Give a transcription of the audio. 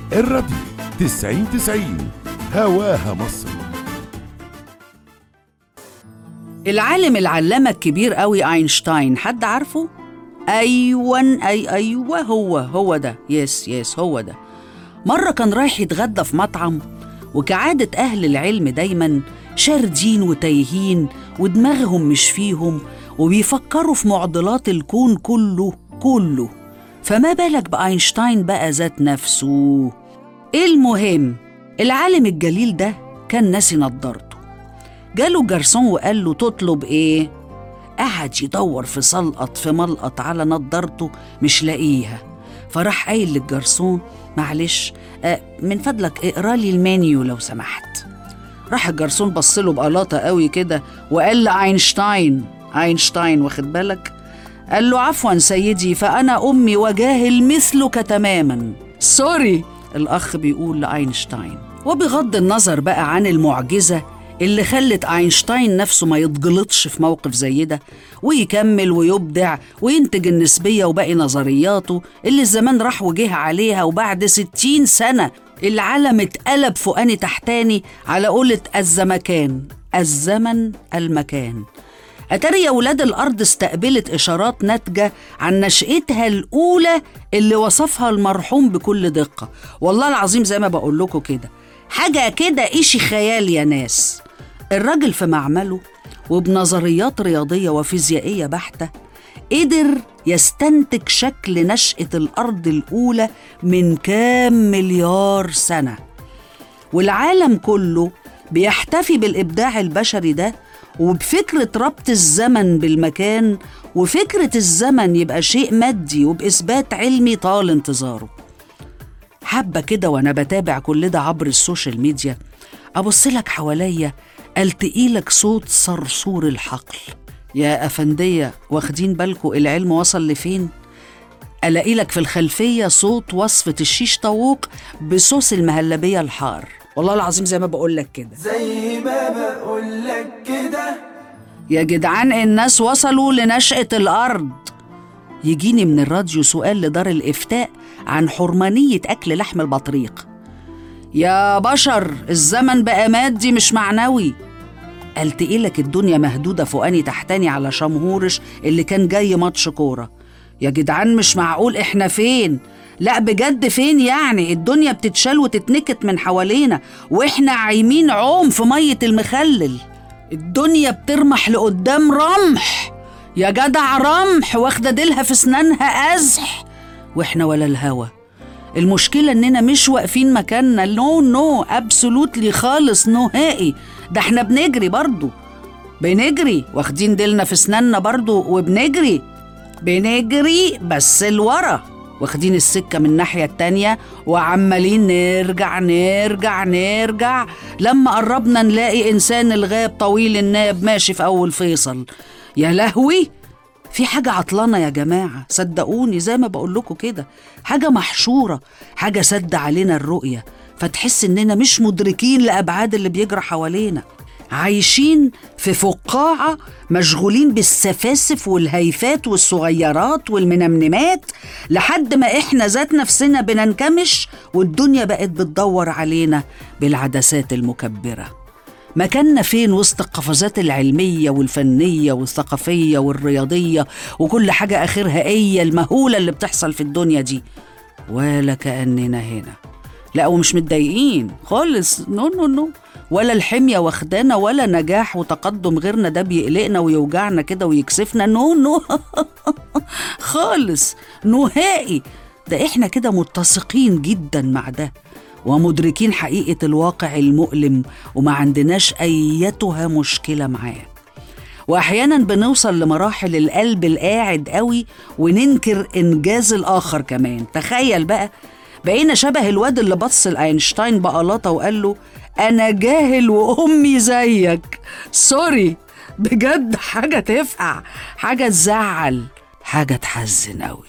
الراديو تسعين تسعين هواها مصر العالم العلامة الكبير قوي أينشتاين حد عارفه؟ أيوة أي أيوة هو هو ده يس يس هو ده مرة كان رايح يتغدى في مطعم وكعادة أهل العلم دايما شاردين وتايهين ودماغهم مش فيهم وبيفكروا في معضلات الكون كله كله فما بالك بأينشتاين بقى ذات نفسه المهم العالم الجليل ده كان ناسي نضارته جاله جرسون وقال له تطلب ايه قعد يدور في سلقط في ملقط على نضارته مش لاقيها فراح قايل للجرسون معلش آه من فضلك اقرا لي المنيو لو سمحت راح الجرسون بص له بقلاطه قوي كده وقال لاينشتاين اينشتاين واخد بالك قال له عفوا سيدي فانا امي وجاهل مثلك تماما سوري الاخ بيقول لاينشتاين وبغض النظر بقى عن المعجزه اللي خلت اينشتاين نفسه ما يتجلطش في موقف زي ده ويكمل ويبدع وينتج النسبيه وباقي نظرياته اللي الزمان راح وجه عليها وبعد ستين سنه العالم اتقلب فوقاني تحتاني على قولة الزمكان الزمن المكان أتاري يا ولاد الأرض استقبلت إشارات ناتجة عن نشأتها الأولى اللي وصفها المرحوم بكل دقة والله العظيم زي ما بقول لكم كده حاجة كده إشي خيال يا ناس الراجل في معمله وبنظريات رياضية وفيزيائية بحتة قدر يستنتج شكل نشأة الأرض الأولى من كام مليار سنة والعالم كله بيحتفي بالإبداع البشري ده وبفكرة ربط الزمن بالمكان وفكرة الزمن يبقى شيء مادي وبإثبات علمي طال انتظاره حبة كده وأنا بتابع كل ده عبر السوشيال ميديا أبص لك حواليا ألتقي لك صوت صرصور الحقل يا أفندية واخدين بالكوا العلم وصل لفين؟ ألاقي لك في الخلفية صوت وصفة الشيش طاووق بصوص المهلبية الحار والله العظيم زي ما بقول لك كده زي ما بقول لك كده يا جدعان الناس وصلوا لنشأة الأرض يجيني من الراديو سؤال لدار الإفتاء عن حرمانية أكل لحم البطريق يا بشر الزمن بقى مادي مش معنوي ألتقي لك الدنيا مهدودة فوقاني تحتاني على شمهورش اللي كان جاي ماتش كورة يا جدعان مش معقول إحنا فين لا بجد فين يعني الدنيا بتتشال وتتنكت من حوالينا وإحنا عايمين عوم في مية المخلل الدنيا بترمح لقدام رمح يا جدع رمح واخدة ديلها في سنانها أزح وإحنا ولا الهوا المشكلة إننا مش واقفين مكاننا نو نو أبسولوتلي خالص نهائي ده إحنا بنجري برضو بنجري واخدين ديلنا في سناننا برضو وبنجري بنجري بس لورا واخدين السكة من الناحية التانية وعمالين نرجع نرجع نرجع لما قربنا نلاقي إنسان الغاب طويل الناب ماشي في أول فيصل يا لهوي في حاجة عطلانة يا جماعة صدقوني زي ما بقول لكم كده حاجة محشورة حاجة سد علينا الرؤية فتحس إننا مش مدركين لأبعاد اللي بيجرى حوالينا عايشين في فقاعة مشغولين بالسفاسف والهيفات والصغيرات والمنمنمات لحد ما إحنا ذات نفسنا بننكمش والدنيا بقت بتدور علينا بالعدسات المكبرة مكاننا فين وسط القفزات العلمية والفنية والثقافية والرياضية وكل حاجة آخرها إيه المهولة اللي بتحصل في الدنيا دي ولا كأننا هنا لا ومش متضايقين خالص نو نو نو ولا الحمية واخدانا ولا نجاح وتقدم غيرنا ده بيقلقنا ويوجعنا كده ويكسفنا نو نو خالص نهائي ده احنا كده متسقين جدا مع ده ومدركين حقيقة الواقع المؤلم وما عندناش أيتها مشكلة معاه وأحيانا بنوصل لمراحل القلب القاعد قوي وننكر إنجاز الآخر كمان تخيل بقى بقينا شبه الواد اللي بص لاينشتاين بقلاطة وقال له أنا جاهل وأمي زيك سوري بجد حاجة تفقع حاجة تزعل حاجة تحزن قوي